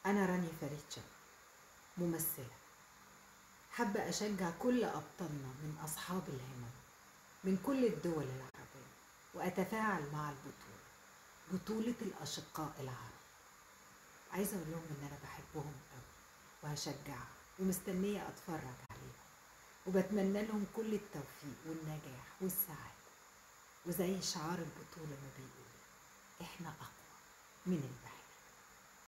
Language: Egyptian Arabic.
أنا رانيا فريد ممثلة حابة أشجع كل أبطالنا من أصحاب الهمم من كل الدول العربية وأتفاعل مع البطولة بطولة الأشقاء العرب عايزة أقول لهم إن أنا بحبهم أوي وهشجعهم ومستنية أتفرج عليهم وبتمنى لهم كل التوفيق والنجاح والسعادة وزي شعار البطولة ما بيقول إحنا أقوى من البحر